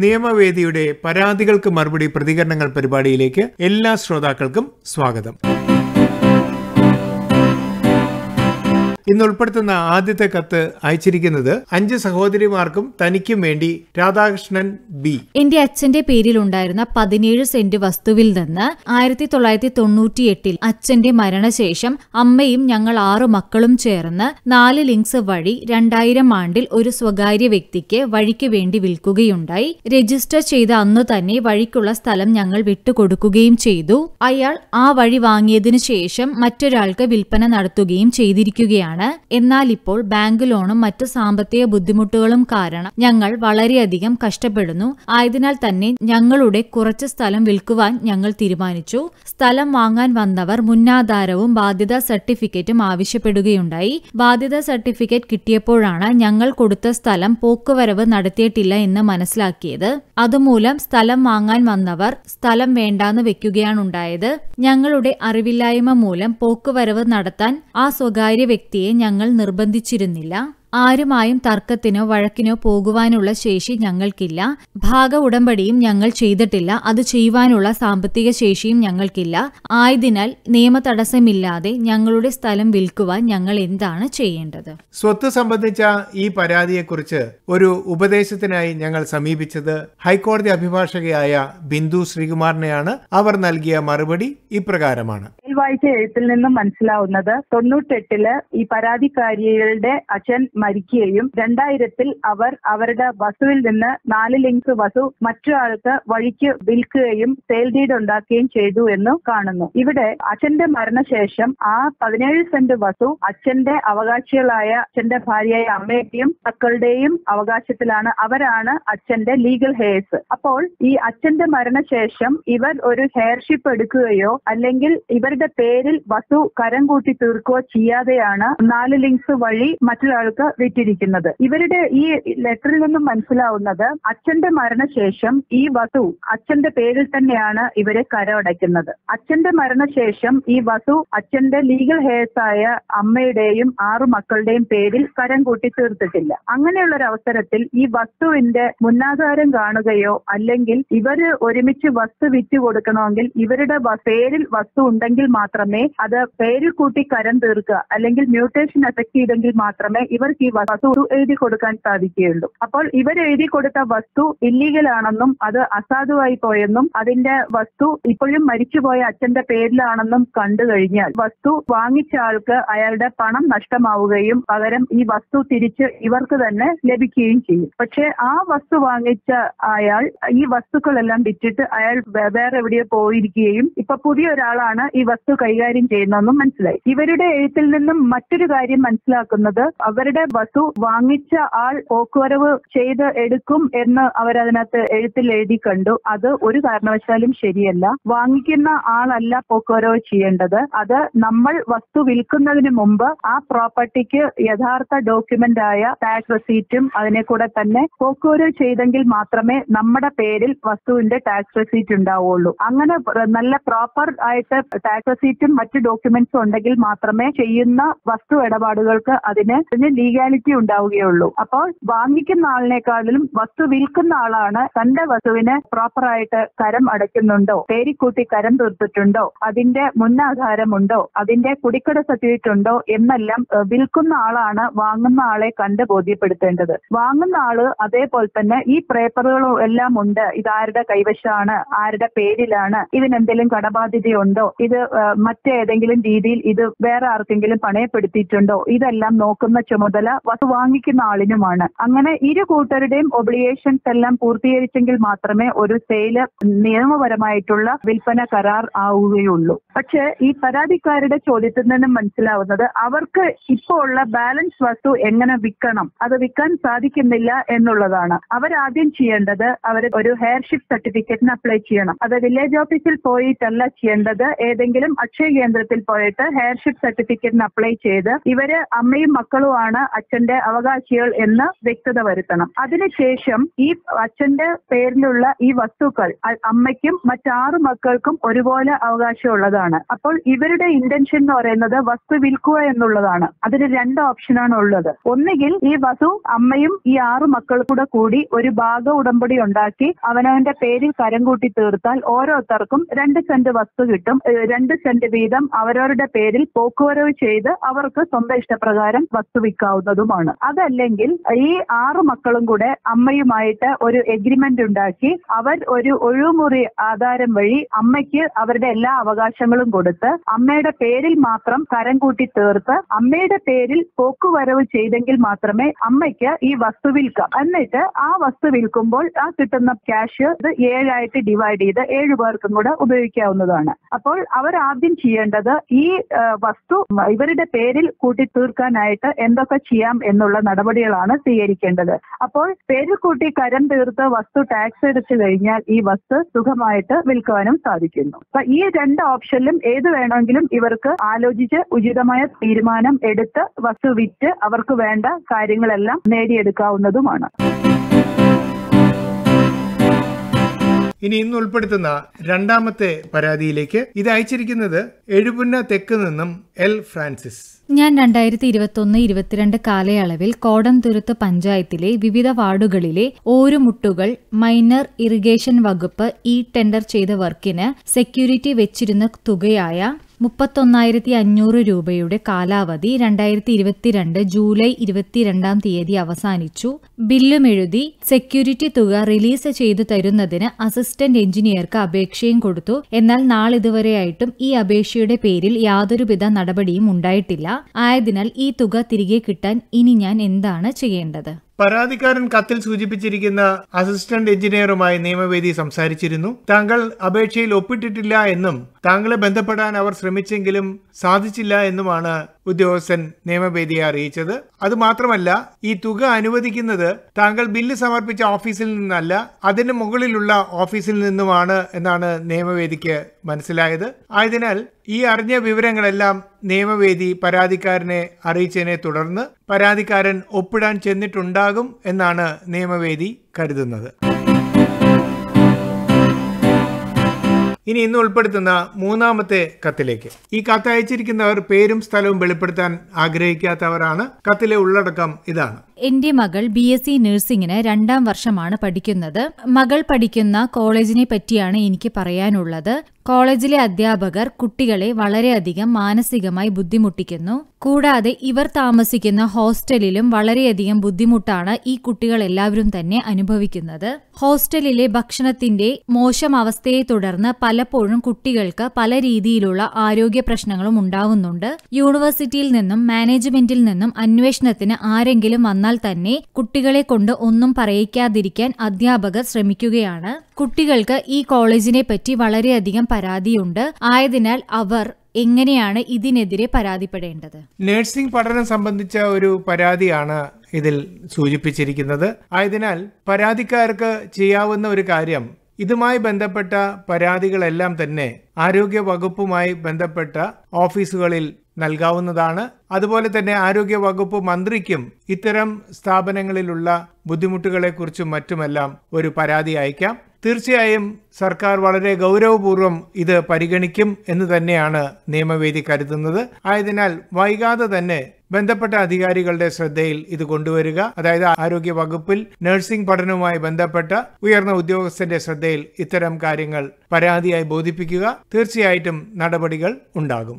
നിയമവേദിയുടെ പരാതികൾക്ക് മറുപടി പ്രതികരണങ്ങൾ പരിപാടിയിലേക്ക് എല്ലാ ശ്രോതാക്കൾക്കും സ്വാഗതം ഇന്ന് ഉൾപ്പെടുത്തുന്ന ആദ്യത്തെ കത്ത് അയച്ചിരിക്കുന്നത് അഞ്ച് സഹോദരിമാർക്കും തനിക്കും വേണ്ടി രാധാകൃഷ്ണൻ ബി എന്റെ അച്ഛന്റെ പേരിലുണ്ടായിരുന്ന പതിനേഴ് സെന്റ് വസ്തുവിൽ നിന്ന് ആയിരത്തി തൊള്ളായിരത്തി തൊണ്ണൂറ്റിയെട്ടിൽ അച്ഛന്റെ മരണശേഷം അമ്മയും ഞങ്ങൾ ആറു മക്കളും ചേർന്ന് നാല് ലിങ്ക്സ് വഴി രണ്ടായിരം ആണ്ടിൽ ഒരു സ്വകാര്യ വ്യക്തിക്ക് വഴിക്ക് വേണ്ടി വിൽക്കുകയുണ്ടായി രജിസ്റ്റർ ചെയ്ത അന്നു തന്നെ വഴിക്കുള്ള സ്ഥലം ഞങ്ങൾ വിട്ടുകൊടുക്കുകയും ചെയ്തു അയാൾ ആ വഴി വാങ്ങിയതിനു ശേഷം മറ്റൊരാൾക്ക് വിൽപ്പന നടത്തുകയും ചെയ്തിരിക്കുകയാണ് എന്നാൽ ഇപ്പോൾ ബാങ്ക് ലോണും മറ്റു സാമ്പത്തിക ബുദ്ധിമുട്ടുകളും കാരണം ഞങ്ങൾ വളരെയധികം കഷ്ടപ്പെടുന്നു ആയതിനാൽ തന്നെ ഞങ്ങളുടെ കുറച്ച് സ്ഥലം വിൽക്കുവാൻ ഞങ്ങൾ തീരുമാനിച്ചു സ്ഥലം വാങ്ങാൻ വന്നവർ മുന്നാധാരവും ബാധ്യതാ സർട്ടിഫിക്കറ്റും ആവശ്യപ്പെടുകയുണ്ടായി ബാധ്യതാ സർട്ടിഫിക്കറ്റ് കിട്ടിയപ്പോഴാണ് ഞങ്ങൾ കൊടുത്ത സ്ഥലം പോക്കുവരവ് നടത്തിയിട്ടില്ല എന്ന് മനസ്സിലാക്കിയത് അതുമൂലം സ്ഥലം വാങ്ങാൻ വന്നവർ സ്ഥലം വേണ്ടാന്ന് വെക്കുകയാണുണ്ടായത് ഞങ്ങളുടെ അറിവില്ലായ്മ മൂലം പോക്കുവരവ് നടത്താൻ ആ സ്വകാര്യ വ്യക്തിയെ ഞങ്ങൾ നിർബന്ധിച്ചിരുന്നില്ല ആരുമായും തർക്കത്തിനോ വഴക്കിനോ പോകുവാനുള്ള ശേഷി ഞങ്ങൾക്കില്ല ഭാഗ ഉടമ്പടിയും ഞങ്ങൾ ചെയ്തിട്ടില്ല അത് ചെയ്യുവാനുള്ള സാമ്പത്തിക ശേഷിയും ഞങ്ങൾക്കില്ല ആയതിനാൽ നിയമ തടസ്സമില്ലാതെ ഞങ്ങളുടെ സ്ഥലം വിൽക്കുവാൻ ഞങ്ങൾ എന്താണ് ചെയ്യേണ്ടത് സ്വത്ത് സംബന്ധിച്ച ഈ പരാതിയെക്കുറിച്ച് ഒരു ഉപദേശത്തിനായി ഞങ്ങൾ സമീപിച്ചത് ഹൈക്കോടതി അഭിഭാഷകയായ ബിന്ദു ശ്രീകുമാറിനെയാണ് അവർ നൽകിയ മറുപടി ഇപ്രകാരമാണ് വായിച്ച എഴുത്തിൽ നിന്നും മനസ്സിലാവുന്നത് തൊണ്ണൂറ്റെട്ടില് ഈ പരാതിക്കാരികളുടെ അച്ഛൻ മരിക്കുകയും രണ്ടായിരത്തിൽ അവർ അവരുടെ വസുവിൽ നിന്ന് നാല് ലിങ്സ് വസു മറ്റൊരാൾക്ക് വഴിക്ക് വിൽക്കുകയും സെയിൽ ഡീഡ് ഉണ്ടാക്കുകയും ചെയ്തു എന്ന് കാണുന്നു ഇവിടെ അച്ഛന്റെ മരണശേഷം ആ പതിനേഴ് സെന്റ് വസു അച്ഛന്റെ അവകാശികളായ അച്ഛന്റെ ഭാര്യയായ അമ്മയുടെയും മക്കളുടെയും അവകാശത്തിലാണ് അവരാണ് അച്ഛന്റെ ലീഗൽ ഹെയർസ് അപ്പോൾ ഈ അച്ഛന്റെ മരണശേഷം ഇവർ ഒരു ഹെയർഷിപ്പ് എടുക്കുകയോ അല്ലെങ്കിൽ ഇവരുടെ പേരിൽ വസു കരം കൂട്ടി തീർക്കുകയോ ചെയ്യാതെയാണ് നാല് ലിങ്ക്സ് വഴി മറ്റൊരാൾക്ക് വിറ്റിരിക്കുന്നത് ഇവരുടെ ഈ ലെറ്ററിൽ നിന്നും മനസ്സിലാവുന്നത് അച്ഛന്റെ മരണശേഷം ഈ വസു അച്ഛന്റെ പേരിൽ തന്നെയാണ് ഇവരെ കരമടയ്ക്കുന്നത് അച്ഛന്റെ മരണശേഷം ഈ വസു അച്ഛന്റെ ലീഗൽ ഹെയർസ് ആയ അമ്മയുടെയും ആറു മക്കളുടെയും പേരിൽ കരം കൂട്ടി തീർത്തിട്ടില്ല അങ്ങനെയുള്ള ഒരു അവസരത്തിൽ ഈ വസ്തുവിന്റെ മുന്നാധാരം കാണുകയോ അല്ലെങ്കിൽ ഇവര് ഒരുമിച്ച് വസ്തു വിറ്റ് കൊടുക്കണമെങ്കിൽ ഇവരുടെ വ- പേരിൽ വസ്തു ഉണ്ടെങ്കിൽ മാത്രമേ അത് പേരിൽ കൂട്ടി കരം തീർക്കുക അല്ലെങ്കിൽ മ്യൂട്ടേഷൻ എഫക്ട് ചെയ്തെങ്കിൽ മാത്രമേ ഇവർക്ക് ഈ വസ്തു എഴുതി കൊടുക്കാൻ സാധിക്കുകയുള്ളൂ അപ്പോൾ ഇവർ എഴുതി കൊടുത്ത വസ്തു ഇല്ലീഗൽ ആണെന്നും അത് അസാധുവായി പോയെന്നും അതിന്റെ വസ്തു ഇപ്പോഴും മരിച്ചുപോയ അച്ഛന്റെ പേരിലാണെന്നും കണ്ടു കഴിഞ്ഞാൽ വസ്തു വാങ്ങിച്ച ആൾക്ക് അയാളുടെ പണം നഷ്ടമാവുകയും പകരം ഈ വസ്തു തിരിച്ച് ഇവർക്ക് തന്നെ ലഭിക്കുകയും ചെയ്യും പക്ഷെ ആ വസ്തു വാങ്ങിച്ച അയാൾ ഈ വസ്തുക്കളെല്ലാം വിറ്റിട്ട് അയാൾ വേ- വേറെ എവിടെയോ പോയിരിക്കുകയും ഇപ്പൊ പുതിയ ഒരാളാണ് ഈ വസ്തു കൈകാര്യം ചെയ്യുന്നതെന്നും മനസ്സിലായി ഇവരുടെ എഴുത്തിൽ നിന്നും മറ്റൊരു കാര്യം മനസ്സിലാക്കുന്നത് അവരുടെ വസ്തു വാങ്ങിച്ച ആൾ പോക്കുവരവ് ചെയ്ത് എടുക്കും എന്ന് അവരതിനകത്ത് എഴുത്തിൽ എഴുതി കണ്ടു അത് ഒരു കാരണവശാലും ശരിയല്ല വാങ്ങിക്കുന്ന ആളല്ല പോക്കുവരവ് ചെയ്യേണ്ടത് അത് നമ്മൾ വസ്തു വിൽക്കുന്നതിന് മുമ്പ് ആ പ്രോപ്പർട്ടിക്ക് യഥാർത്ഥ ഡോക്യുമെന്റ് ആയ ടാക്സ് റെസീറ്റും അതിനെ കൂടെ തന്നെ പോക്കുവരവ് ചെയ്തെങ്കിൽ മാത്രമേ നമ്മുടെ പേരിൽ വസ്തുവിന്റെ ടാക്സ് റെസീറ്റ് ഉണ്ടാവുള്ളൂ അങ്ങനെ പ്ര- നല്ല പ്രോപ്പർ ആയിട്ട് ടാക്സ് റെസീറ്റും മറ്റു ഡോക്യുമെന്റ്സും ഉണ്ടെങ്കിൽ മാത്രമേ ചെയ്യുന്ന വസ്തു ഇടപാടുകൾക്ക് അതിന് അതിന് ലീഗാലിറ്റി ഉണ്ടാവുകയുള്ളൂ അപ്പോൾ വാങ്ങിക്കുന്ന ആളിനേക്കാളിലും വസ്തു വിൽക്കുന്ന ആളാണ് തന്റെ വസ്തുവിന് പ്രോപ്പർ ആയിട്ട് കരം അടയ്ക്കുന്നുണ്ടോ പേരിക്കൂട്ടി കരം തീർത്തിട്ടുണ്ടോ അതിന്റെ മുന്നാധാരമുണ്ടോ അതിന്റെ കുടിക്കട സർട്ടിഫിക്കറ്റ് ഉണ്ടോ എന്നെല്ലാം ഏഹ്, വിൽക്കുന്ന ആളാണ് വാങ്ങുന്ന ആളെ കണ്ട് ബോധ്യപ്പെടുത്തേണ്ടത് വാങ്ങുന്ന ആള് അതേപോലെ തന്നെ ഈ പേപ്പറുകളും എല്ലാം ഉണ്ട് ഇത് ആരുടെ കൈവശമാണ് ആരുടെ പേരിലാണ് ഇതിനെന്തെങ്കിലും കടബാധ്യതയുണ്ടോ ഇത് ഏഹ്, മറ്റേതെങ്കിലും രീതിയിൽ ഇത് വേറെ ആർക്കെങ്കിലും പണയപ്പെടുത്തിയിട്ടുണ്ടോ ഇതെല്ലാം നോക്കുന്ന ചുമതല വസ്തു വാങ്ങിക്കുന്ന ആളിനുമാണ് അങ്ങനെ ഇരു കൂട്ടരുടെയും ഒബ്ലിഗേഷൻസ് എല്ലാം പൂർത്തീകരിച്ചെങ്കിൽ മാത്രമേ ഒരു സെയില് നിയമപരമായിട്ടുള്ള വിൽപ്പന കരാർ ആവുകയുള്ളൂ പക്ഷേ ഈ പരാതിക്കാരുടെ ചോദ്യത്തിൽ നിന്നും മനസ്സിലാവുന്നത് അവർക്ക് ഇപ്പോൾ ഉള്ള ബാലൻസ് വസ്തു എങ്ങനെ വിൽക്കണം അത് വിൽക്കാൻ സാധിക്കുന്നില്ല എന്നുള്ളതാണ് അവരാദ്യം ചെയ്യേണ്ടത് അവർ ഒരു ഹെയർഷിപ്പ് സർട്ടിഫിക്കറ്റിന് അപ്ലൈ ചെയ്യണം അത് വില്ലേജ് ഓഫീസിൽ പോയിട്ടല്ല ചെയ്യേണ്ടത് ഏതെങ്കിലും അക്ഷയ കേന്ദ്രത്തിൽ പോയിട്ട് ഹെയർഷിപ്പ് സർട്ടിഫിക്കറ്റിന് അപ്ലൈ ചെയ്ത് ഇവര് അമ്മയും മക്കളുമാണ് അച്ഛന്റെ അവകാശികൾ എന്ന് വ്യക്തത വരുത്തണം അതിനുശേഷം ഈ അച്ഛന്റെ പേരിലുള്ള ഈ വസ്തുക്കൾ അ- അമ്മയ്ക്കും മറ്റാറ് മക്കൾക്കും ഒരുപോലെ അവകാശമുള്ളതാണ് അപ്പോൾ ഇവരുടെ ഇന്റൻഷൻ എന്ന് പറയുന്നത് വസ്തു വിൽക്കുക എന്നുള്ളതാണ് അതിന് രണ്ട് ഓപ്ഷനാണ് ഉള്ളത് ഒന്നുകിൽ ഈ വസ്തു അമ്മയും ഈ ആറ് മക്കൾ കൂടെ കൂടി ഒരു ഭാഗ ഉടമ്പടി ഉണ്ടാക്കി അവനവന്റെ പേരിൽ കരം കൂട്ടി തീർത്താൽ ഓരോരുത്തർക്കും രണ്ട് സെന്റ് വസ്തു കിട്ടും ഏഹ് രണ്ട് സെന്റ് വീതം അവരവരുടെ പേരിൽ പോക്കുവരവ് ചെയ്ത് അവർക്ക് സ്വന്തം ഇഷ്ടപ്രകാരം വസ്തു വിൽക്കാവുന്നതുമാണ് അതല്ലെങ്കിൽ ഈ ആറ് മക്കളും കൂടെ അമ്മയുമായിട്ട് ഒരു എഗ്രിമെന്റ് ഉണ്ടാക്കി അവർ ഒരു ഒഴിവുമുറി ആധാരം വഴി അമ്മയ്ക്ക് അവരുടെ എല്ലാ അവകാശങ്ങളും കൊടുത്ത് അമ്മയുടെ പേരിൽ മാത്രം കരം കൂട്ടി തീർത്ത് അമ്മയുടെ പേരിൽ പോക്കുവരവ് ചെയ്തെങ്കിൽ മാത്രമേ അമ്മയ്ക്ക് ഈ വസ്തു വിൽക്കാം എന്നിട്ട് ആ വസ്തു വിൽക്കുമ്പോൾ ആ കിട്ടുന്ന ക്യാഷ് ഇത് ഏഴായിട്ട് ഡിവൈഡ് ചെയ്ത് ഏഴു പേർക്കും കൂടെ ഉപയോഗിക്കാവുന്നതാണ് അപ്പോൾ അവർ ആദ്യം ചെയ്യേണ്ടത് ഈ ആ, വസ്തു ഇവരുടെ പേരിൽ കൂട്ടി തീർക്കാനായിട്ട് എന്തൊക്കെ ചെയ്യാം എന്നുള്ള നടപടികളാണ് സ്വീകരിക്കേണ്ടത് അപ്പോൾ പേരിൽ കൂട്ടി കരം തീർത്ത് വസ്തു ടാക്സ് അടച്ചു കഴിഞ്ഞാൽ ഈ വസ്തു സുഖമായിട്ട് വിൽക്കാനും സാധിക്കുന്നു അപ്പൊ ഈ രണ്ട് ഓപ്ഷനിലും ഏത് വേണമെങ്കിലും ഇവർക്ക് ആലോചിച്ച് ഉചിതമായ തീരുമാനം എടുത്ത് വസ്തു വിറ്റ് അവർക്ക് വേണ്ട കാര്യങ്ങളെല്ലാം നേടിയെടുക്കാവുന്നതുമാണ് ഇനി ഇന്ന് ഉൾപ്പെടുത്തുന്ന രണ്ടാമത്തെ പരാതിയിലേക്ക് ഇത് അയച്ചിരിക്കുന്നത് എഴുപുന്ന തെക്ക് നിന്നും എൽ ഫ്രാൻസിസ് ഞാൻ രണ്ടായിരത്തി ഇരുപത്തൊന്ന് ഇരുപത്തിരണ്ട് കാലയളവിൽ കോടംതുരുത്ത് പഞ്ചായത്തിലെ വിവിധ വാർഡുകളിലെ ഓരുമുട്ടുകൾ മൈനർ ഇറിഗേഷൻ വകുപ്പ് ഇ ടെൻഡർ ചെയ്ത വർക്കിന് സെക്യൂരിറ്റി വെച്ചിരുന്ന തുകയായ മുപ്പത്തൊന്നായിരത്തി അഞ്ഞൂറ് രൂപയുടെ കാലാവധി രണ്ടായിരത്തി ഇരുപത്തിരണ്ട് ജൂലൈ ഇരുപത്തിരണ്ടാം തീയതി അവസാനിച്ചു ബില്ലും എഴുതി സെക്യൂരിറ്റി തുക റിലീസ് ചെയ്തു തരുന്നതിന് അസിസ്റ്റന്റ് എഞ്ചിനീയർക്ക് അപേക്ഷയും കൊടുത്തു എന്നാൽ നാളിതുവരെയായിട്ടും ഈ അപേക്ഷയുടെ പേരിൽ യാതൊരുവിധ നടപടിയും ഉണ്ടായിട്ടില്ല ആയതിനാൽ ഈ തുക തിരികെ കിട്ടാൻ ഇനി ഞാൻ എന്താണ് ചെയ്യേണ്ടത് പരാതിക്കാരൻ കത്തിൽ സൂചിപ്പിച്ചിരിക്കുന്ന അസിസ്റ്റന്റ് എഞ്ചിനീയറുമായി നിയമവേദി സംസാരിച്ചിരുന്നു താങ്കൾ അപേക്ഷയിൽ ഒപ്പിട്ടിട്ടില്ല എന്നും താങ്കളെ ബന്ധപ്പെടാൻ അവർ ശ്രമിച്ചെങ്കിലും സാധിച്ചില്ല എന്നുമാണ് ഉദ്യോഗസ്ഥൻ നിയമവേദിയെ അറിയിച്ചത് അതുമാത്രമല്ല ഈ തുക അനുവദിക്കുന്നത് താങ്കൾ ബില്ല് സമർപ്പിച്ച ഓഫീസിൽ നിന്നല്ല അതിന് മുകളിലുള്ള ഓഫീസിൽ നിന്നുമാണ് എന്നാണ് നിയമവേദിക്ക് മനസ്സിലായത് ആയതിനാൽ ഈ അറിഞ്ഞ വിവരങ്ങളെല്ലാം നിയമവേദി പരാതിക്കാരനെ അറിയിച്ചതിനെ തുടർന്ന് പരാതിക്കാരൻ ഒപ്പിടാൻ ചെന്നിട്ടുണ്ടാകും എന്നാണ് നിയമവേദി കരുതുന്നത് ഇനി ഇന്ന് ഉൾപ്പെടുത്തുന്ന മൂന്നാമത്തെ കത്തിലേക്ക് ഈ കത്ത് അയച്ചിരിക്കുന്നവർ പേരും സ്ഥലവും വെളിപ്പെടുത്താൻ ആഗ്രഹിക്കാത്തവരാണ് കത്തിലെ ഉള്ളടക്കം ഇതാണ് എന്റെ മകൾ ബി എസ് സി നഴ്സിംഗിന് രണ്ടാം വർഷമാണ് പഠിക്കുന്നത് മകൾ പഠിക്കുന്ന കോളേജിനെ പറ്റിയാണ് എനിക്ക് പറയാനുള്ളത് കോളേജിലെ അധ്യാപകർ കുട്ടികളെ വളരെയധികം മാനസികമായി ബുദ്ധിമുട്ടിക്കുന്നു കൂടാതെ ഇവർ താമസിക്കുന്ന ഹോസ്റ്റലിലും വളരെയധികം ബുദ്ധിമുട്ടാണ് ഈ കുട്ടികൾ എല്ലാവരും തന്നെ അനുഭവിക്കുന്നത് ഹോസ്റ്റലിലെ ഭക്ഷണത്തിന്റെ മോശം അവസ്ഥയെ തുടർന്ന് പലപ്പോഴും കുട്ടികൾക്ക് പല രീതിയിലുള്ള ആരോഗ്യ പ്രശ്നങ്ങളും ഉണ്ടാവുന്നുണ്ട് യൂണിവേഴ്സിറ്റിയിൽ നിന്നും മാനേജ്മെന്റിൽ നിന്നും അന്വേഷണത്തിന് ആരെങ്കിലും വന്നാൽ തന്നെ കുട്ടികളെ കൊണ്ട് ഒന്നും പറയിക്കാതിരിക്കാൻ അധ്യാപകർ ശ്രമിക്കുകയാണ് കുട്ടികൾക്ക് ഈ കോളേജിനെ പറ്റി വളരെയധികം പരാതിയുണ്ട് ആയതിനാൽ അവർ എങ്ങനെയാണ് ഇതിനെതിരെ പരാതിപ്പെടേണ്ടത് നഴ്സിംഗ് പഠനം സംബന്ധിച്ച ഒരു പരാതിയാണ് ഇതിൽ സൂചിപ്പിച്ചിരിക്കുന്നത് ആയതിനാൽ പരാതിക്കാർക്ക് ചെയ്യാവുന്ന ഒരു കാര്യം ഇതുമായി ബന്ധപ്പെട്ട പരാതികളെല്ലാം തന്നെ ആരോഗ്യ വകുപ്പുമായി ബന്ധപ്പെട്ട ഓഫീസുകളിൽ നൽകാവുന്നതാണ് അതുപോലെ തന്നെ ആരോഗ്യ വകുപ്പ് മന്ത്രിക്കും ഇത്തരം സ്ഥാപനങ്ങളിലുള്ള ബുദ്ധിമുട്ടുകളെക്കുറിച്ചും മറ്റുമെല്ലാം ഒരു പരാതി അയക്കാം തീർച്ചയായും സർക്കാർ വളരെ ഗൗരവപൂർവ്വം ഇത് പരിഗണിക്കും എന്ന് തന്നെയാണ് നിയമവേദി കരുതുന്നത് ആയതിനാൽ വൈകാതെ തന്നെ ബന്ധപ്പെട്ട അധികാരികളുടെ ശ്രദ്ധയിൽ ഇത് കൊണ്ടുവരിക അതായത് ആരോഗ്യ വകുപ്പിൽ നഴ്സിംഗ് പഠനവുമായി ബന്ധപ്പെട്ട ഉയർന്ന ഉദ്യോഗസ്ഥന്റെ ശ്രദ്ധയിൽ ഇത്തരം കാര്യങ്ങൾ പരാതിയായി ബോധിപ്പിക്കുക തീർച്ചയായിട്ടും നടപടികൾ ഉണ്ടാകും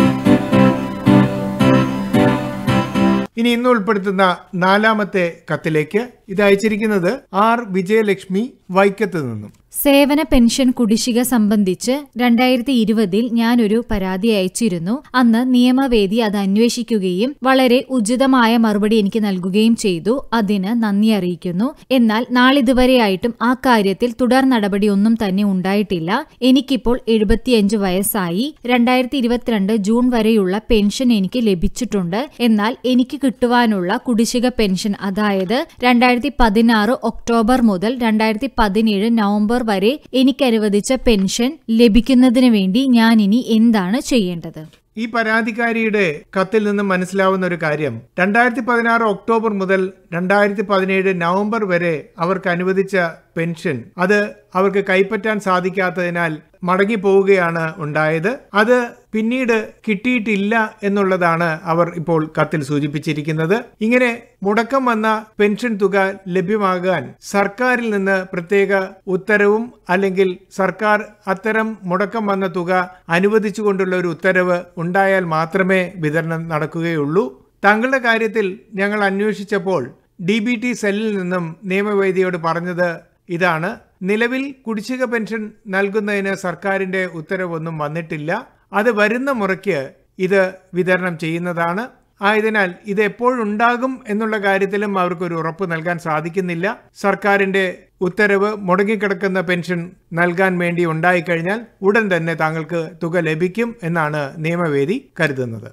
ഇനി ഇന്ന് ഉൾപ്പെടുത്തുന്ന നാലാമത്തെ കത്തിലേക്ക് ഇത് അയച്ചിരിക്കുന്നത് ആർ വിജയലക്ഷ്മി വൈക്കത്ത് നിന്നും സേവന പെൻഷൻ കുടിശ്ശിക സംബന്ധിച്ച് രണ്ടായിരത്തി ഇരുപതിൽ ഞാനൊരു പരാതി അയച്ചിരുന്നു അന്ന് നിയമവേദി അത് അന്വേഷിക്കുകയും വളരെ ഉചിതമായ മറുപടി എനിക്ക് നൽകുകയും ചെയ്തു അതിന് നന്ദി അറിയിക്കുന്നു എന്നാൽ നാളിതുവരെയായിട്ടും ആ കാര്യത്തിൽ തുടർ നടപടി ഒന്നും തന്നെ ഉണ്ടായിട്ടില്ല എനിക്കിപ്പോൾ എഴുപത്തിയഞ്ച് വയസ്സായി രണ്ടായിരത്തി ഇരുപത്തിരണ്ട് ജൂൺ വരെയുള്ള പെൻഷൻ എനിക്ക് ലഭിച്ചിട്ടുണ്ട് എന്നാൽ എനിക്ക് കിട്ടുവാനുള്ള കുടിശ്ശിക പെൻഷൻ അതായത് രണ്ടായിരത്തി പതിനാറ് ഒക്ടോബർ മുതൽ രണ്ടായിരത്തി പതിനേഴ് നവംബർ വരെ എനിക്ക് അനുവദിച്ച പെൻഷൻ ലഭിക്കുന്നതിന് വേണ്ടി ഞാൻ ഇനി എന്താണ് ചെയ്യേണ്ടത് ഈ പരാതിക്കാരിയുടെ കത്തിൽ നിന്നും മനസ്സിലാവുന്ന ഒരു കാര്യം രണ്ടായിരത്തി പതിനാറ് ഒക്ടോബർ മുതൽ രണ്ടായിരത്തി പതിനേഴ് നവംബർ വരെ അവർക്ക് അനുവദിച്ച പെൻഷൻ അത് അവർക്ക് കൈപ്പറ്റാൻ സാധിക്കാത്തതിനാൽ മടങ്ങി പോവുകയാണ് ഉണ്ടായത് അത് പിന്നീട് കിട്ടിയിട്ടില്ല എന്നുള്ളതാണ് അവർ ഇപ്പോൾ കത്തിൽ സൂചിപ്പിച്ചിരിക്കുന്നത് ഇങ്ങനെ മുടക്കം വന്ന പെൻഷൻ തുക ലഭ്യമാകാൻ സർക്കാരിൽ നിന്ന് പ്രത്യേക ഉത്തരവും അല്ലെങ്കിൽ സർക്കാർ അത്തരം മുടക്കം വന്ന തുക അനുവദിച്ചുകൊണ്ടുള്ള ഒരു ഉത്തരവ് ഉണ്ടായാൽ മാത്രമേ വിതരണം നടക്കുകയുള്ളൂ താങ്കളുടെ കാര്യത്തിൽ ഞങ്ങൾ അന്വേഷിച്ചപ്പോൾ ഡി ബി ടി സെല്ലിൽ നിന്നും നിയമവേദിയോട് പറഞ്ഞത് ഇതാണ് നിലവിൽ കുടിശ്ശിക പെൻഷൻ നൽകുന്നതിന് സർക്കാരിന്റെ ഉത്തരവൊന്നും വന്നിട്ടില്ല അത് വരുന്ന മുറയ്ക്ക് ഇത് വിതരണം ചെയ്യുന്നതാണ് ആയതിനാൽ ഇത് എപ്പോഴുണ്ടാകും എന്നുള്ള കാര്യത്തിലും അവർക്കൊരു ഉറപ്പ് നൽകാൻ സാധിക്കുന്നില്ല സർക്കാരിന്റെ ഉത്തരവ് മുടങ്ങിക്കിടക്കുന്ന പെൻഷൻ നൽകാൻ വേണ്ടി ഉണ്ടായിക്കഴിഞ്ഞാൽ ഉടൻ തന്നെ താങ്കൾക്ക് തുക ലഭിക്കും എന്നാണ് നിയമവേദി കരുതുന്നത്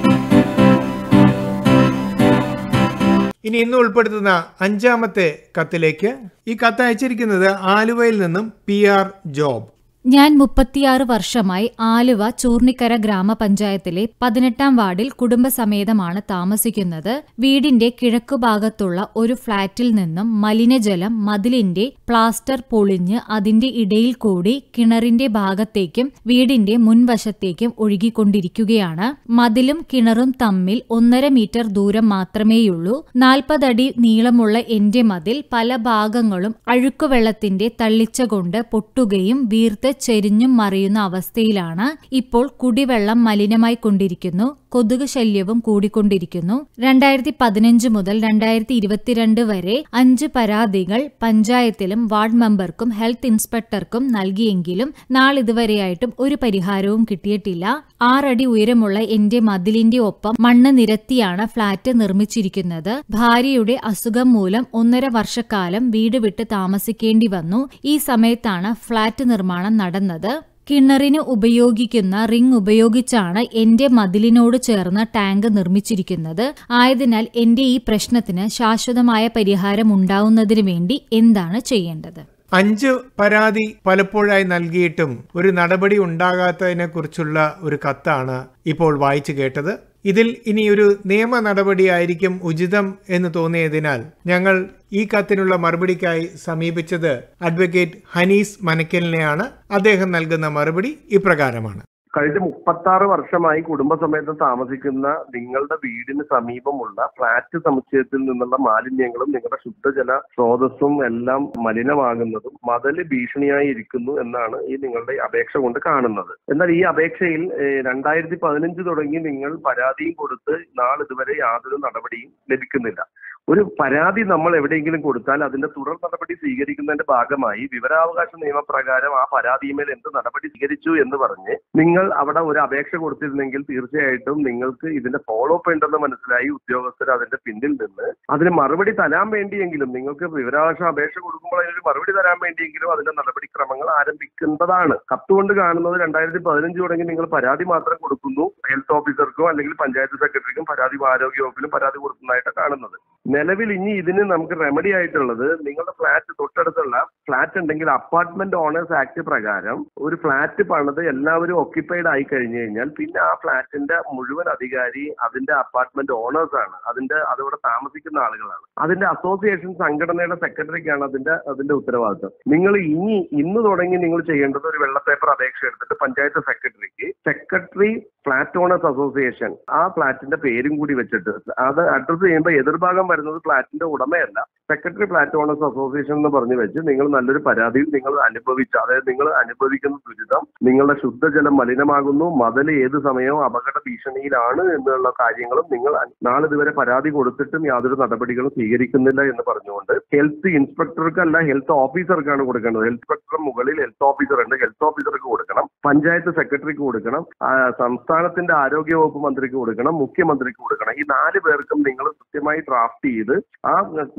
ഇനി ഇന്ന് ഉൾപ്പെടുത്തുന്ന അഞ്ചാമത്തെ കത്തിലേക്ക് ഈ കത്ത് അയച്ചിരിക്കുന്നത് ആലുവയിൽ നിന്നും പി ആർ ജോബ് ഞാൻ മുപ്പത്തിയാറ് വർഷമായി ആലുവ ചൂർണിക്കര ഗ്രാമപഞ്ചായത്തിലെ പതിനെട്ടാം വാർഡിൽ കുടുംബസമേതമാണ് താമസിക്കുന്നത് വീടിന്റെ കിഴക്കുഭാഗത്തുള്ള ഒരു ഫ്ളാറ്റിൽ നിന്നും മലിനജലം മതിലിന്റെ പ്ലാസ്റ്റർ പൊളിഞ്ഞ് അതിന്റെ ഇടയിൽ കൂടി കിണറിന്റെ ഭാഗത്തേക്കും വീടിന്റെ മുൻവശത്തേക്കും ഒഴുകിക്കൊണ്ടിരിക്കുകയാണ് മതിലും കിണറും തമ്മിൽ ഒന്നര മീറ്റർ ദൂരം മാത്രമേയുള്ളൂ നാൽപ്പതടി നീളമുള്ള എന്റെ മതിൽ പല ഭാഗങ്ങളും അഴുക്കുവെള്ളത്തിന്റെ തള്ളിച്ച കൊണ്ട് പൊട്ടുകയും വീർത്ത് ചെരിഞ്ഞും മറിയുന്ന അവസ്ഥയിലാണ് ഇപ്പോൾ കുടിവെള്ളം മലിനമായി കൊണ്ടിരിക്കുന്നു കൊതുക് ശല്യവും കൂടിക്കൊണ്ടിരിക്കുന്നു രണ്ടായിരത്തി പതിനഞ്ച് മുതൽ രണ്ടായിരത്തി ഇരുപത്തിരണ്ട് വരെ അഞ്ച് പരാതികൾ പഞ്ചായത്തിലും വാർഡ് മെമ്പർക്കും ഹെൽത്ത് ഇൻസ്പെക്ടർക്കും നൽകിയെങ്കിലും നാളിതുവരെയായിട്ടും ഒരു പരിഹാരവും കിട്ടിയിട്ടില്ല ആറടി ഉയരമുള്ള എന്റെ മതിലിന്റെ ഒപ്പം മണ്ണ് നിരത്തിയാണ് ഫ്ളാറ്റ് നിർമ്മിച്ചിരിക്കുന്നത് ഭാര്യയുടെ അസുഖം മൂലം ഒന്നര വർഷക്കാലം വീട് വിട്ട് താമസിക്കേണ്ടി വന്നു ഈ സമയത്താണ് ഫ്ളാറ്റ് നിർമ്മാണം നടന്നത് കിണറിന് ഉപയോഗിക്കുന്ന റിംഗ് ഉപയോഗിച്ചാണ് എന്റെ മതിലിനോട് ചേർന്ന് ടാങ്ക് നിർമ്മിച്ചിരിക്കുന്നത് ആയതിനാൽ എന്റെ ഈ പ്രശ്നത്തിന് ശാശ്വതമായ പരിഹാരം ഉണ്ടാവുന്നതിന് വേണ്ടി എന്താണ് ചെയ്യേണ്ടത് അഞ്ച് പരാതി പലപ്പോഴായി നൽകിയിട്ടും ഒരു നടപടി ഉണ്ടാകാത്തതിനെ കുറിച്ചുള്ള ഒരു കത്താണ് ഇപ്പോൾ വായിച്ചു കേട്ടത് ഇതിൽ ഇനി ഒരു നിയമ നടപടിയായിരിക്കും ഉചിതം എന്ന് തോന്നിയതിനാൽ ഞങ്ങൾ ഈ കത്തിനുള്ള മറുപടിക്കായി സമീപിച്ചത് അഡ്വക്കേറ്റ് ഹനീസ് മനക്കലിനെയാണ് അദ്ദേഹം നൽകുന്ന മറുപടി ഇപ്രകാരമാണ് കഴിഞ്ഞ മുപ്പത്തി ആറ് വർഷമായി കുടുംബസമേതം താമസിക്കുന്ന നിങ്ങളുടെ വീടിന് സമീപമുള്ള ഫ്ളാറ്റ് സമുച്ചയത്തിൽ നിന്നുള്ള മാലിന്യങ്ങളും നിങ്ങളുടെ ശുദ്ധജല സ്രോതസ്സും എല്ലാം മലിനമാകുന്നതും മതല് ഭീഷണിയായി ഇരിക്കുന്നു എന്നാണ് ഈ നിങ്ങളുടെ അപേക്ഷ കൊണ്ട് കാണുന്നത് എന്നാൽ ഈ അപേക്ഷയിൽ രണ്ടായിരത്തി പതിനഞ്ച് തുടങ്ങി നിങ്ങൾ പരാതിയും കൊടുത്ത് നാളിതുവരെ യാതൊരു നടപടിയും ലഭിക്കുന്നില്ല ഒരു പരാതി നമ്മൾ എവിടെയെങ്കിലും കൊടുത്താൽ അതിന്റെ തുടർ നടപടി സ്വീകരിക്കുന്നതിന്റെ ഭാഗമായി വിവരാവകാശ നിയമപ്രകാരം ആ പരാതിമേൽ എന്ത് നടപടി സ്വീകരിച്ചു എന്ന് പറഞ്ഞ് നിങ്ങൾ അവിടെ ഒരു അപേക്ഷ കൊടുത്തിരുന്നെങ്കിൽ തീർച്ചയായിട്ടും നിങ്ങൾക്ക് ഇതിന്റെ ഫോളോ അപ്പ് ഉണ്ടെന്ന് മനസ്സിലായി ഉദ്യോഗസ്ഥർ അതിന്റെ പിന്നിൽ നിന്ന് അതിന് മറുപടി തരാൻ വേണ്ടിയെങ്കിലും നിങ്ങൾക്ക് വിവരാവകാശ അപേക്ഷ കൊടുക്കുമ്പോൾ അതിനൊരു മറുപടി തരാൻ വേണ്ടിയെങ്കിലും അതിന്റെ നടപടിക്രമങ്ങൾ ആരംഭിക്കുന്നതാണ് കത്തുകൊണ്ട് കാണുന്നത് രണ്ടായിരത്തി പതിനഞ്ച് തുടങ്ങി നിങ്ങൾ പരാതി മാത്രം കൊടുക്കുന്നു ഹെൽത്ത് ഓഫീസർക്കോ അല്ലെങ്കിൽ പഞ്ചായത്ത് സെക്രട്ടറിക്കും പരാതി ആരോഗ്യ വകുപ്പിലും പരാതി കൊടുക്കുന്നതായിട്ട് കാണുന്നത് നിലവിൽ ഇനി ഇതിന് നമുക്ക് റെമഡി ആയിട്ടുള്ളത് നിങ്ങളുടെ ഫ്ലാറ്റ് തൊട്ടടുത്തുള്ള ഫ്ലാറ്റ് ഉണ്ടെങ്കിൽ അപ്പാർട്ട്മെന്റ് ഓണേഴ്സ് ആക്ട് പ്രകാരം ഒരു ഫ്ലാറ്റ് പണിത് എല്ലാവരും ഒക്യുപ്പൈഡ് ആയി കഴിഞ്ഞു കഴിഞ്ഞാൽ പിന്നെ ആ ഫ്ലാറ്റിന്റെ മുഴുവൻ അധികാരി അതിന്റെ അപ്പാർട്ട്മെന്റ് ഓണേഴ്സ് ആണ് അതിന്റെ അതവിടെ താമസിക്കുന്ന ആളുകളാണ് അതിന്റെ അസോസിയേഷൻ സംഘടനയുടെ സെക്രട്ടറിക്കാണ് അതിന്റെ അതിന്റെ ഉത്തരവാദിത്വം നിങ്ങൾ ഇനി ഇന്ന് തുടങ്ങി നിങ്ങൾ ചെയ്യേണ്ടത് ഒരു വെള്ള പേപ്പർ അപേക്ഷ എടുത്തിട്ട് പഞ്ചായത്ത് സെക്രട്ടറിക്ക് സെക്രട്ടറി ഫ്ലാറ്റ് ഓണേഴ്സ് അസോസിയേഷൻ ആ ഫ്ലാറ്റിന്റെ പേരും കൂടി വെച്ചിട്ട് അത് അഡ്രസ് ചെയ്യുമ്പോൾ എതിർഭാഗം വരുന്നത് ഫ്ലാറ്റിന്റെ ഉടമയല്ല സെക്രട്ടറി ഫ്ലാറ്റ് ഓണേഴ്സ് അസോസിയേഷൻ എന്ന് പറഞ്ഞു വെച്ച് നിങ്ങൾ നല്ലൊരു പരാതിയിൽ നിങ്ങൾ അനുഭവിച്ച അതായത് നിങ്ങൾ അനുഭവിക്കുന്ന ദുരിതം നിങ്ങളുടെ ശുദ്ധജലം മലിനമാകുന്നു മതൽ ഏത് സമയവും അപകട ഭീഷണിയിലാണ് എന്നുള്ള കാര്യങ്ങളും നിങ്ങൾ നാളിതുവരെ പരാതി കൊടുത്തിട്ടും യാതൊരു നടപടികളും സ്വീകരിക്കുന്നില്ല എന്ന് പറഞ്ഞുകൊണ്ട് ഹെൽത്ത് ഇൻസ്പെക്ടർക്കല്ല ഹെൽത്ത് ഓഫീസർക്കാണ് കൊടുക്കേണ്ടത് ഹെൽത്ത് ഇൻസ്പെക്ടർ മുകളിൽ ഹെൽത്ത് ഓഫീസർ ഉണ്ട് ഹെൽത്ത് ഓഫീസർക്ക് കൊടുക്കണം പഞ്ചായത്ത് സെക്രട്ടറിക്ക് കൊടുക്കണം സംസ്ഥാനത്തിന്റെ ആരോഗ്യ വകുപ്പ് മന്ത്രിക്ക് കൊടുക്കണം മുഖ്യമന്ത്രിക്ക് കൊടുക്കണം ഈ നാല് പേർക്കും നിങ്ങൾ കൃത്യമായി ഡ്രാഫ്റ്റ് ചെയ്ത് ആ ഡ്രാഫ്റ്റ്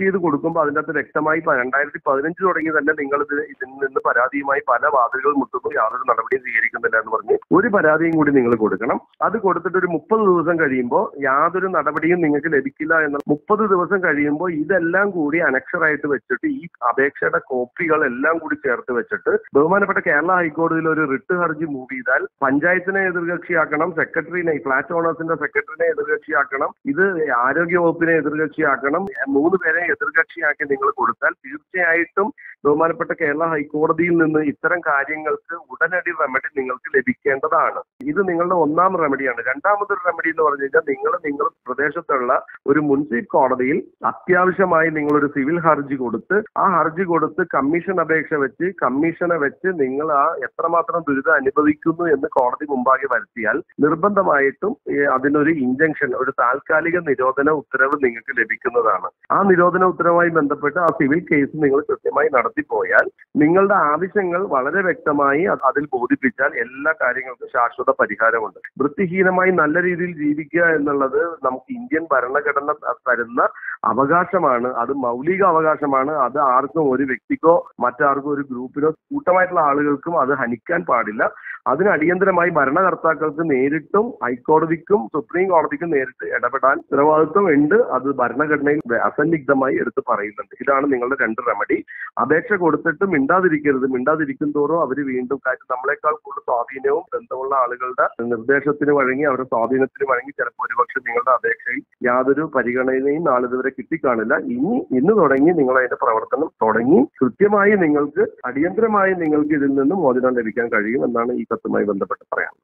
ചെയ്ത് കൊടുക്കുമ്പോൾ അതിൻ്റെ അകത്ത് വ്യക്തമായി പ- രണ്ടായിരത്തി പതിനഞ്ച് തുടങ്ങി തന്നെ നിങ്ങൾ ഇത് ഇതിൽ നിന്ന് പരാതിയുമായി പല വാതിലുകൾ മുട്ടുന്നു യാതൊരു നടപടിയും സ്വീകരിക്കുന്നില്ല എന്ന് പറഞ്ഞ് ഒരു പരാതിയും കൂടി നിങ്ങൾ കൊടുക്കണം അത് കൊടുത്തിട്ട് ഒരു മുപ്പത് ദിവസം കഴിയുമ്പോൾ യാതൊരു നടപടിയും നിങ്ങൾക്ക് ലഭിക്കില്ല എന്ന മുപ്പത് ദിവസം കഴിയുമ്പോൾ ഇതെല്ലാം കൂടി അനക്ഷറായിട്ട് വെച്ചിട്ട് ഈ അപേക്ഷയുടെ കോപ്പികൾ എല്ലാം കൂടി ചേർത്ത് വെച്ചിട്ട് ബഹുമാനപ്പെട്ട കേരള ഹൈക്കോടതിയിൽ ഒരു റിട്ട് ഹർജി മൂവ് ചെയ്താൽ പഞ്ചായത്തിനെ എതിർകക്ഷിയാക്കണം സെക്രട്ടറിനെ ഫ്ലാറ്റ് ഓണേഴ്സിന്റെ സെക്രട്ടറിനെ എതിർകക്ഷിയാക്കണം ഇത് ആരോഗ്യ വകുപ്പിനെ എതിർകക്ഷിയാക്കണം മൂന്ന് പേരെ എതിർകക്ഷിയാക്കി നിങ്ങൾ കൊടുത്താൽ തീർച്ചയായിട്ടും ബഹുമാനപ്പെട്ട കേരള ഹൈക്കോടതിയിൽ നിന്ന് ഇത്തരം കാര്യങ്ങൾക്ക് ഉടനടി റെമഡി നിങ്ങൾക്ക് ലഭിക്കേണ്ടതാണ് ഇത് നിങ്ങളുടെ ഒന്നാം റെമഡിയാണ് രണ്ടാമതൊരു റെമഡി എന്ന് പറഞ്ഞു കഴിഞ്ഞാൽ നിങ്ങൾ നിങ്ങൾ പ്രദേശത്തുള്ള ഒരു മുൻസിഫ് കോടതിയിൽ അത്യാവശ്യമായി നിങ്ങളൊരു സിവിൽ ഹർജി കൊടുത്ത് ആ ഹർജി കൊടുത്ത് കമ്മീഷൻ അപേക്ഷ വെച്ച് കമ്മീഷനെ വെച്ച് നിങ്ങൾ ആ എത്രമാത്രം ദുരിതം അനുഭവിക്കുന്നു എന്ന് കോടതി മുമ്പാകെ വരുത്തിയാൽ നിർബന്ധമായിട്ടും ഈ അതിനൊരു ഇഞ്ചക്ഷൻ ഒരു താൽക്കാലിക നിരോധന ഉത്തരവ് നിങ്ങൾക്ക് ലഭിക്കുന്നതാണ് ആ നിരോധന ഉത്തരവുമായി ബന്ധപ്പെട്ട് ആ സിവിൽ കേസ് നിങ്ങൾ കൃത്യമായി നടത്തിപ്പോയാൽ നിങ്ങളുടെ ആവശ്യങ്ങൾ വളരെ വ്യക്തമായി അത് അതിൽ ബോധിപ്പിച്ചാൽ എല്ലാ കാര്യങ്ങൾക്കും ശാശ്വത പരിഹാരമുണ്ട് വൃത്തിഹീനമായി നല്ല രീതിയിൽ ജീവിക്കുക എന്നുള്ളത് നമുക്ക് ഇന്ത്യൻ ഭരണഘടന തരുന്ന അവകാശമാണ് അത് മൗലിക അവകാശമാണ് അത് ആർക്കും ഒരു വ്യക്തിക്കോ മറ്റാർക്കും ഒരു ഗ്രൂപ്പിനോ കൂട്ടമായിട്ടുള്ള ആളുകൾക്കും അത് ഹനിക്കാൻ പാടില്ല അതിന് അടിയന്തരമായി ഭരണകർത്താക്കൾക്ക് നേരിട്ടും ഹൈക്കോടതിക്കും സുപ്രീം കോടതിക്കും നേരിട്ട് ഇടപെടാൻ ഉത്തരവാദിത്വം ഉണ്ട് അത് ഭരണഘടനയിൽ അസന്നിഗ്ധമായി എടുത്ത് പറയുന്നുണ്ട് ഇതാണ് നിങ്ങളുടെ രണ്ട് റെമഡി അപേക്ഷ കൊടുത്തിട്ട് മിണ്ടാതിരിക്കരുത് മിണ്ടാതിരിക്കും തോറും അവർ വീണ്ടും കാര്യം നമ്മളെക്കാൾ കൂടുതൽ സ്വാധീനവും ബന്ധമുള്ള ആളുകളുടെ നിർദ്ദേശത്തിന് വഴങ്ങി അവരുടെ സ്വാധീനത്തിന് വഴങ്ങി ചിലപ്പോൾ ഒരുപക്ഷെ നിങ്ങളുടെ അപേക്ഷയിൽ യാതൊരു പരിഗണനയും നാളിതുവരെ കിട്ടിക്കാണില്ല ഇനി ഇന്ന് തുടങ്ങി നിങ്ങൾ അതിന്റെ പ്രവർത്തനം തുടങ്ങി കൃത്യമായി നിങ്ങൾക്ക് അടിയന്തരമായി നിങ്ങൾക്ക് ഇതിൽ നിന്ന് മോചനം ലഭിക്കാൻ കഴിയും എന്നാണ് ഈ കത്തുമായി ബന്ധപ്പെട്ട് പറയാൻ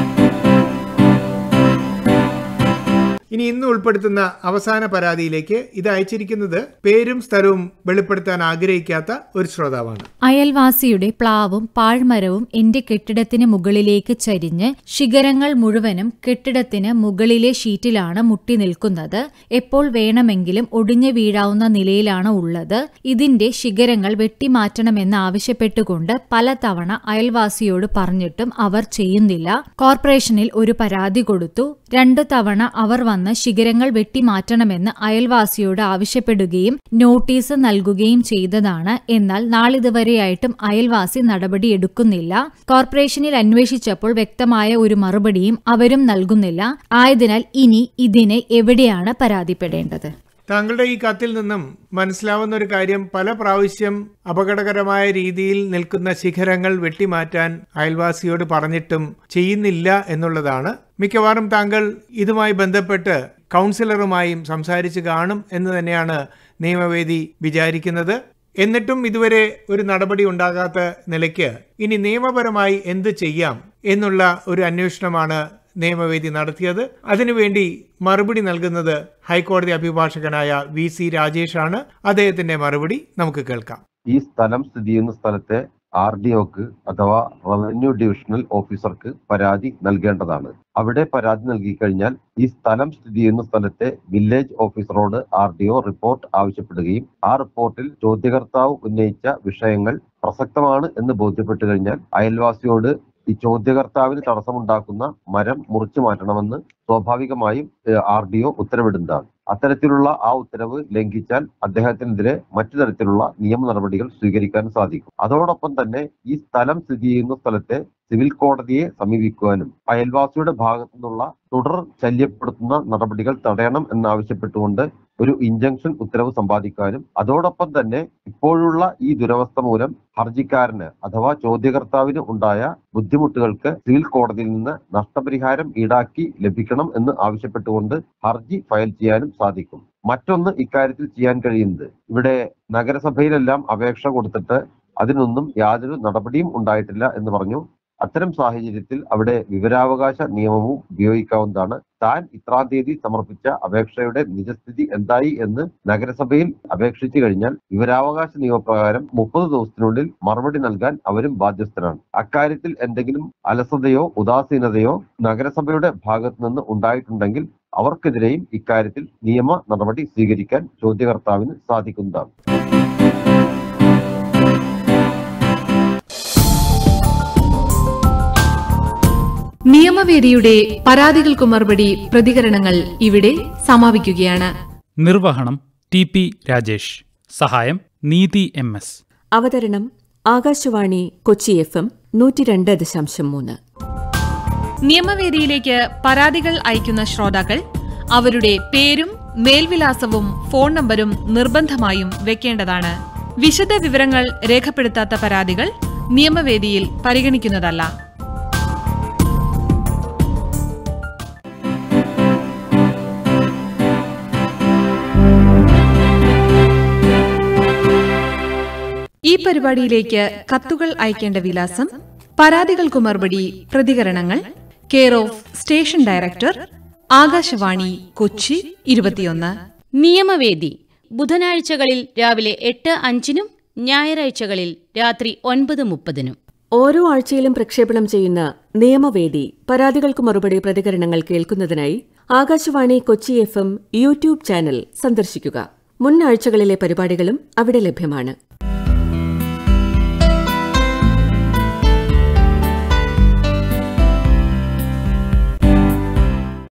ഇനി ഇന്ന് ഉൾപ്പെടുത്തുന്ന അവസാന പരാതിയിലേക്ക് ഇത് അയച്ചിരിക്കുന്നത് പേരും സ്ഥലവും വെളിപ്പെടുത്താൻ ആഗ്രഹിക്കാത്ത ഒരു ശ്രോതാവാണ് അയൽവാസിയുടെ പ്ലാവും പാഴ്മരവും എന്റെ കെട്ടിടത്തിന് മുകളിലേക്ക് ചരിഞ്ഞ് ശിഖരങ്ങൾ മുഴുവനും കെട്ടിടത്തിന് മുകളിലെ ഷീറ്റിലാണ് മുട്ടി നിൽക്കുന്നത് എപ്പോൾ വേണമെങ്കിലും ഒടിഞ്ഞു വീഴാവുന്ന നിലയിലാണ് ഉള്ളത് ഇതിന്റെ ശിഖരങ്ങൾ വെട്ടിമാറ്റണമെന്ന് ആവശ്യപ്പെട്ടുകൊണ്ട് പലതവണ അയൽവാസിയോട് പറഞ്ഞിട്ടും അവർ ചെയ്യുന്നില്ല കോർപ്പറേഷനിൽ ഒരു പരാതി കൊടുത്തു രണ്ടു തവണ അവർ വന്ന് ശിഖരങ്ങൾ വെട്ടിമാറ്റണമെന്ന് അയൽവാസിയോട് ആവശ്യപ്പെടുകയും നോട്ടീസ് നൽകുകയും ചെയ്തതാണ് എന്നാൽ നാളിതുവരെയായിട്ടും അയൽവാസി നടപടിയെടുക്കുന്നില്ല കോർപ്പറേഷനിൽ അന്വേഷിച്ചപ്പോൾ വ്യക്തമായ ഒരു മറുപടിയും അവരും നൽകുന്നില്ല ആയതിനാൽ ഇനി ഇതിന് എവിടെയാണ് പരാതിപ്പെടേണ്ടത് താങ്കളുടെ ഈ കത്തിൽ നിന്നും മനസ്സിലാവുന്ന ഒരു കാര്യം പല പ്രാവശ്യം അപകടകരമായ രീതിയിൽ നിൽക്കുന്ന ശിഖരങ്ങൾ വെട്ടിമാറ്റാൻ അയൽവാസിയോട് പറഞ്ഞിട്ടും ചെയ്യുന്നില്ല എന്നുള്ളതാണ് മിക്കവാറും താങ്കൾ ഇതുമായി ബന്ധപ്പെട്ട് കൗൺസിലറുമായും സംസാരിച്ച് കാണും എന്ന് തന്നെയാണ് നിയമവേദി വിചാരിക്കുന്നത് എന്നിട്ടും ഇതുവരെ ഒരു നടപടി ഉണ്ടാകാത്ത നിലയ്ക്ക് ഇനി നിയമപരമായി എന്ത് ചെയ്യാം എന്നുള്ള ഒരു അന്വേഷണമാണ് നിയമവേദി നടത്തിയത് അതിനുവേണ്ടി മറുപടി നൽകുന്നത് ഹൈക്കോടതി അഭിഭാഷകനായ വി സി രാജേഷാണ് അദ്ദേഹത്തിന്റെ മറുപടി നമുക്ക് കേൾക്കാം ഈ സ്ഥലം സ്ഥിതി ചെയ്യുന്ന സ്ഥലത്തെ ആർ ഡി ഒക്ക് അഥവാ റവന്യൂ ഡിവിഷണൽ ഓഫീസർക്ക് പരാതി നൽകേണ്ടതാണ് അവിടെ പരാതി നൽകി കഴിഞ്ഞാൽ ഈ സ്ഥലം സ്ഥിതി ചെയ്യുന്ന സ്ഥലത്തെ വില്ലേജ് ഓഫീസറോട് ആർ ഡി ഒ റിപ്പോർട്ട് ആവശ്യപ്പെടുകയും ആ റിപ്പോർട്ടിൽ ചോദ്യകർത്താവ് ഉന്നയിച്ച വിഷയങ്ങൾ പ്രസക്തമാണ് എന്ന് ബോധ്യപ്പെട്ടു കഴിഞ്ഞാൽ അയൽവാസിയോട് ഈ ചോദ്യകർത്താവിന് തടസ്സമുണ്ടാക്കുന്ന മരം മുറിച്ചു മാറ്റണമെന്ന് സ്വാഭാവികമായും ആർ ഡി ഒ ഉത്തരവിടുന്നതാണ് അത്തരത്തിലുള്ള ആ ഉത്തരവ് ലംഘിച്ചാൽ അദ്ദേഹത്തിനെതിരെ മറ്റു തരത്തിലുള്ള നിയമ നടപടികൾ സ്വീകരിക്കാൻ സാധിക്കും അതോടൊപ്പം തന്നെ ഈ സ്ഥലം സ്ഥിതി ചെയ്യുന്ന സ്ഥലത്തെ സിവിൽ കോടതിയെ സമീപിക്കുവാനും അയൽവാസിയുടെ ഭാഗത്തു നിന്നുള്ള തുടർ ശല്യപ്പെടുത്തുന്ന നടപടികൾ തടയണം എന്നാവശ്യപ്പെട്ടുകൊണ്ട് ഒരു ഇഞ്ചക്ഷൻ ഉത്തരവ് സമ്പാദിക്കാനും അതോടൊപ്പം തന്നെ ഇപ്പോഴുള്ള ഈ ദുരവസ്ഥ മൂലം ഹർജിക്കാരന് അഥവാ ചോദ്യകർത്താവിന് ഉണ്ടായ ബുദ്ധിമുട്ടുകൾക്ക് സിവിൽ കോടതിയിൽ നിന്ന് നഷ്ടപരിഹാരം ഈടാക്കി ലഭിക്കണം എന്ന് ആവശ്യപ്പെട്ടുകൊണ്ട് ഹർജി ഫയൽ ചെയ്യാനും സാധിക്കും മറ്റൊന്ന് ഇക്കാര്യത്തിൽ ചെയ്യാൻ കഴിയുന്നത് ഇവിടെ നഗരസഭയിലെല്ലാം അപേക്ഷ കൊടുത്തിട്ട് അതിനൊന്നും യാതൊരു നടപടിയും ഉണ്ടായിട്ടില്ല എന്ന് പറഞ്ഞു അത്തരം സാഹചര്യത്തിൽ അവിടെ വിവരാവകാശ നിയമവും ഉപയോഗിക്കാവുന്നതാണ് താൻ ഇത്രാം തീയതി സമർപ്പിച്ച അപേക്ഷയുടെ നിജസ്ഥിതി എന്തായി എന്ന് നഗരസഭയിൽ അപേക്ഷിച്ചു കഴിഞ്ഞാൽ വിവരാവകാശ നിയമപ്രകാരം മുപ്പത് ദിവസത്തിനുള്ളിൽ മറുപടി നൽകാൻ അവരും ബാധ്യസ്ഥരാണ് അക്കാര്യത്തിൽ എന്തെങ്കിലും അലസതയോ ഉദാസീനതയോ നഗരസഭയുടെ ഭാഗത്തു നിന്ന് ഉണ്ടായിട്ടുണ്ടെങ്കിൽ അവർക്കെതിരെയും ഇക്കാര്യത്തിൽ നിയമ നടപടി സ്വീകരിക്കാൻ ചോദ്യകർത്താവിന് സാധിക്കുന്നതാണ് നിയമവേദിയുടെ പരാതികൾക്കു മറുപടി പ്രതികരണങ്ങൾ ഇവിടെ സമാപിക്കുകയാണ് നിർവഹണം ടി പി രാജേഷ് സഹായം നീതി എം എസ് അവതരണം ആകാശവാണി കൊച്ചി എഫ് എം നൂറ്റി രണ്ട് ദശാംശം മൂന്ന് നിയമവേദിയിലേക്ക് പരാതികൾ അയക്കുന്ന ശ്രോതാക്കൾ അവരുടെ പേരും മേൽവിലാസവും ഫോൺ നമ്പരും നിർബന്ധമായും വെക്കേണ്ടതാണ് വിശദ വിവരങ്ങൾ രേഖപ്പെടുത്താത്ത പരാതികൾ നിയമവേദിയിൽ പരിഗണിക്കുന്നതല്ല ഈ പരിപാടിയിലേക്ക് കത്തുകൾ അയക്കേണ്ട വിലാസം പരാതികൾക്കു മറുപടി പ്രതികരണങ്ങൾ care of station director Akashvani Kochi ഇരുപത്തിയൊന്ന് നിയമവേദി ബുധനാഴ്ചകളിൽ രാവിലെ എട്ട് അഞ്ചിനും ഞായറാഴ്ചകളിൽ രാത്രി ഒൻപത് മുപ്പതിനും ഓരോ ആഴ്ചയിലും പ്രക്ഷേപണം ചെയ്യുന്ന നിയമവേദി പരാതികൾക്ക് മറുപടി പ്രതികരണങ്ങൾ കേൾക്കുന്നതിനായി Akashvani Kochi F M YouTube channel സന്ദർശിക്കുക മുൻ ആഴ്ചകളിലെ പരിപാടികളും അവിടെ ലഭ്യമാണ്